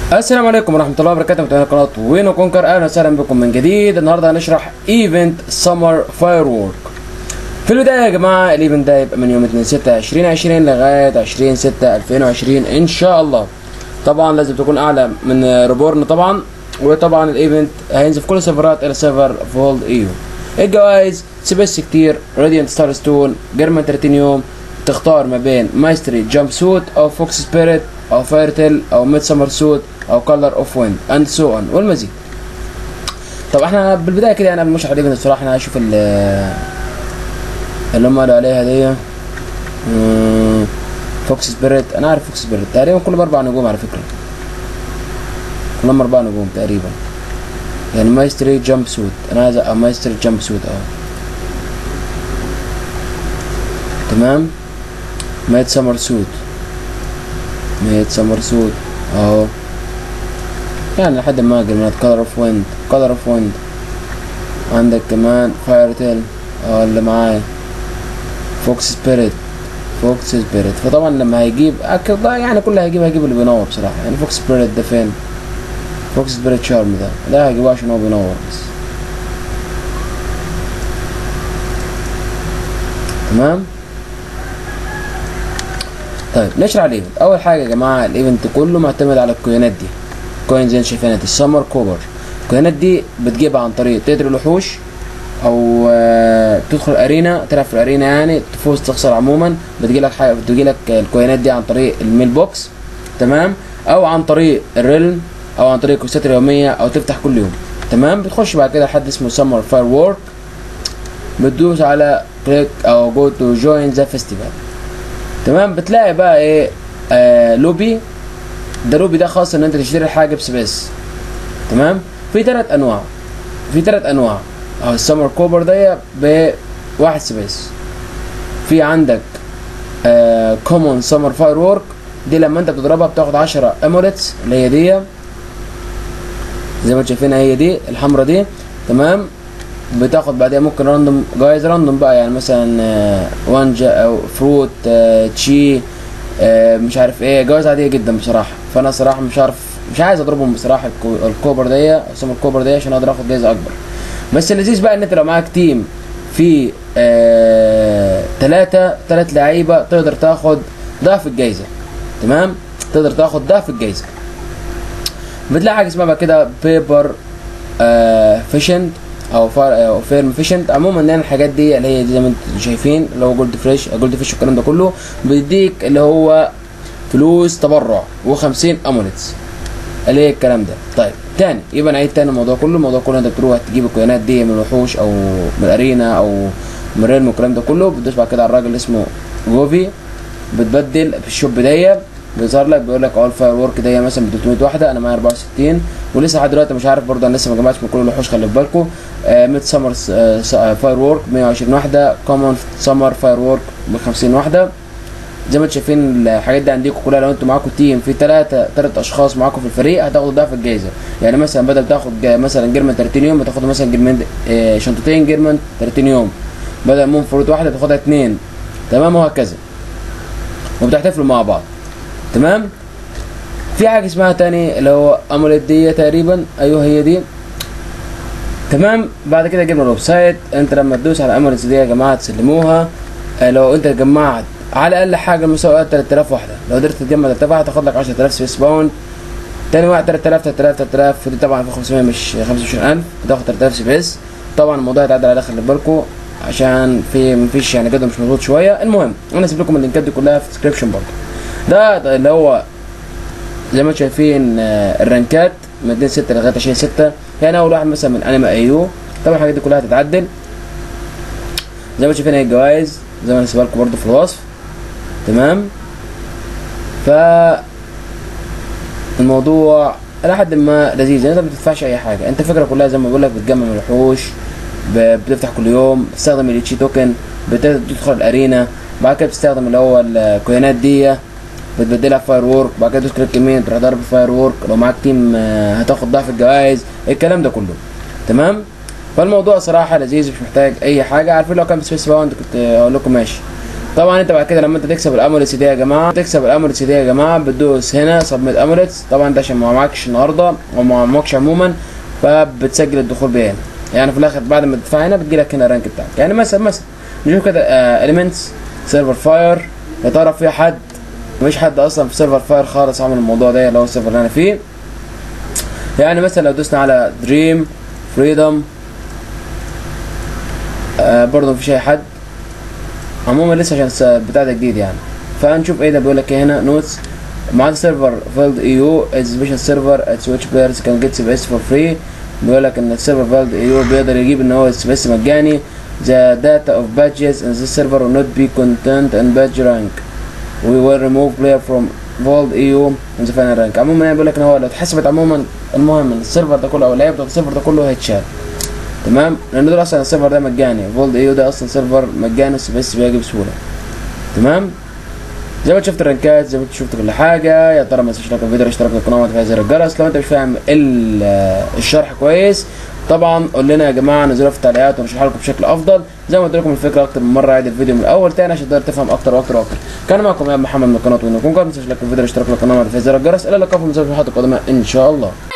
السلام عليكم ورحمة الله وبركاته متابعين قناة وين كونكر اهلا وسهلا بكم من جديد النهارده هنشرح ايفنت سمر فاير وورك في البداية يا جماعة الايفنت ده هيبقى من يوم 2 6 2020 لغاية 20 6 2020 ان شاء الله طبعا لازم تكون اعلى من ريبورن طبعا وطبعا الايفنت هينزل في كل السيرفرات الى سيرفر فولد ايو الجوائز سبيس كتير راديانت ستار ستون جيرمان 30 يوم تختار ما بين مايستري جامب سوت او فوكس سبيريت او فايرتيل او ميد سمر سوت او كلر اوف ويند اند سو اون والمزيد طب احنا بالبدايه كده يعني قبل ما اشرح الايفنت الصراحه انا هشوف ال اللي هم قالوا عليها دي مم، فوكس سبيريت انا عارف فوكس سبيريت تقريبا كلهم اربع نجوم على فكره كلهم اربع نجوم تقريبا يعني مايستري جامب سوت انا عايز أ- مايستري جامب سوت اه تمام ميد سمر سوت ميد سمر سوت اهو يعني لحد ما قلنا كلر اوف ويند كلر اوف ويند عندك كمان فاير تيل اه اللي معايا فوكس سبيريت فوكس سبيريت فطبعا لما هيجيب اكيد بقى يعني كله هيجيب هيجيب اللي بينور بصراحه يعني فوكس سبيريت ده فين فوكس سبيريت شارم ده ده هيجيبه عشان هو بينور بس تمام طيب نشرح الايفنت اول حاجه يا جماعه الايفنت كله معتمد على الكوينات دي كوين زي ما شايفينها دي السمر كوبر الكوينات دي بتجيبها عن طريق تقتل الوحوش او آه، تدخل ارينا تلعب في الارينا يعني تفوز تخسر عموما بتجيلك حاجه بتجيلك الكوينات دي عن طريق الميل بوكس تمام او عن طريق الريلم او عن طريق الكوستات اليوميه او تفتح كل يوم تمام بتخش بعد كده حد اسمه سمر فاير وورك بتدوس على كليك او جو تو جوين ذا فيستيفال تمام بتلاقي بقى ايه آه لوبي ده لوبي ده خاص ان انت تشتري الحاجه بسبيس تمام في ثلاث انواع في ثلاث انواع او السمر كوبر ده بواحد سبيس في عندك كومون سمر فاير وورك دي لما انت بتضربها بتاخد 10 اموليتس اللي هي دي زي ما انتم شايفينها هي دي الحمرا دي تمام بتاخد بعدها ممكن راندوم جايز راندوم بقى يعني مثلا آه، وانجا او فروت آه، تشي آه، مش عارف ايه جوائز عاديه جدا بصراحه فانا صراحه مش عارف مش عايز اضربهم بصراحه الكو- الكوبر دي او سمر الكوبر دي عشان اقدر اخد جايزه اكبر بس اللذيذ بقى ان انت لو معاك تيم في آه تلاتة تلات لعيبه تقدر تاخد ضعف الجايزه تمام تقدر تاخد ضعف الجايزه بتلاقي حاجه اسمها بقى كده بيبر آه فيشنت او فار او فيرم فيشنت عموما يعني الحاجات دي اللي هي دي زي ما انتم شايفين اللي هو جولد فريش جولد فيش والكلام ده كله بيديك اللي هو فلوس تبرع و50 اموليتس اللي هي الكلام ده طيب تاني يبقى نعيد تاني الموضوع كله الموضوع كله انت بتروح تجيب الكوينات دي من الوحوش او من الارينا او من ريلم والكلام ده كله بتدوس بعد كده على الراجل اللي اسمه جوفي بتبدل في الشوب دي بيظهر لك بيقول لك اه الفاير وورك دي مثلا ب 300 واحده انا معايا 64 ولسه لحد دلوقتي مش عارف برضه انا لسه ما جمعتش من كل الوحوش خلي في بالكم ميد سمر فاير وورك 120 واحده كومون سمر فاير وورك ب 50 واحده زي ما انتم شايفين الحاجات دي عندكم كلها لو انتوا معاكم تيم في ثلاثة ثلاث اشخاص معاكم في الفريق هتاخدوا ضعف الجائزه يعني مثلا بدل تاخد جا- مثلا جيرمان 30 يوم بتاخدوا مثلا جيرمان اه شنطتين جيرمان 30 يوم بدل مون فروت واحده تاخدها اثنين تمام وهكذا وبتحتفلوا مع بعض تمام في حاجه اسمها تاني اللي هو اموليت دي تقريبا ايوه هي دي تمام بعد كده جبنا الويب سايت انت لما تدوس على اموليتس دي يا جماعه تسلموها آه، لو انت جمعت على الاقل حاجه مساويه 3000 واحده لو قدرت تجمع 3000 واحده تاخد لك 10000 سويس باوند تاني واحد 3000 3000 3000 ودي طبعا في 500 مش 25000 بتاخد 3000 سبيس طبعا الموضوع هيتعدل على خلي بالكم عشان في مفيش يعني جدول مش مظبوط شويه المهم انا هسيب لكم اللينكات دي كلها في الديسكربشن برضه ده ده اللي هو زي ما انتم شايفين آه، الرانكات من 2 6 لغايه 20 6 يعني اول واحد مثلا من انيما ايو طبعا الحاجات دي كلها هتتعدل زي ما انتم شايفين هي الجوائز زي ما انا هسيبها لكم برضه في الوصف تمام ف الموضوع الى حد ما لذيذ يعني انت ما بتدفعش اي حاجه انت الفكره كلها زي ما بقول لك بتجمع من الوحوش ب- بتفتح كل يوم بتستخدم الاتشي توكن بتدخل الارينا بعد كده بتستخدم اللي هو الكوينات دي بتبدلها فاير وورك بعد كده تدوس كليك يمين تروح ضارب فاير وورك لو معاك تيم آه، هتاخد ضعف الجوائز الكلام ده كله تمام فالموضوع صراحه لذيذ مش محتاج اي حاجه عارفين لو كان بسبيس باوند كنت هقول لكم ماشي طبعا انت بعد كده لما انت تكسب الاموليتس دي يا جماعه تكسب الاموليتس دي يا جماعه بتدوس هنا سبميت اموليتس طبعا ده عشان ما معكش النهارده وما معكش عموما فبتسجل الدخول بيه هنا يعني في الاخر بعد ما تدفع هنا بتجي لك هنا الرانك بتاعك يعني مثلا مثلا نشوف كده اليمنتس سيرفر فاير يا ترى في حد مفيش حد اصلا في سيرفر فاير خالص عامل الموضوع ده اللي هو السيرفر اللي انا فيه يعني مثلا لو دوسنا على دريم فريدم آه برضه مفيش اي حد عموما لسه عشان الس- بتاع ده جديد يعني فهنشوف ايه ده بيقول لك ايه هنا نوتس مع سيرفر فيلد اي يو از سبيشال سيرفر ات سويتش بلايرز كان جيت سي اس فور فري بيقول لك ان السيرفر فيلد اي يو بيقدر يجيب ان هو سي اس مجاني the data of badges in this server will not be content and badge rank we will remove player from Vault EU in the final rank عموما يعني بيقول لك ان هو لو اتحسبت عموما المهم ان السيرفر ده كله او اللعيبه بتاعت السيرفر ده كله هيتشال تمام لان دول اصلا السيرفر ده مجاني فولد ايو ده اصلا سيرفر مجاني بس بيجي بسهوله تمام زي ما انت شفت الرنكات زي ما انت شفت كل حاجه يا ترى ما تنساش لايك الفيديو اشتراك في القناه وتفعيل زر الجرس لو انت مش فاهم ال- الشرح كويس طبعا قول لنا يا جماعه نزلوا في التعليقات ونشرح لكم بشكل افضل زي ما قلت لكم الفكره اكتر من مره عيد الفيديو من الاول تاني عشان تقدر تفهم اكتر واكتر واكتر كان معكم يا محمد من قناه وينكم ما تنساش لايك الفيديو اشتراك في القناه وتفعيل زر الجرس الى اللقاء في المسابقات القادمه ان شاء الله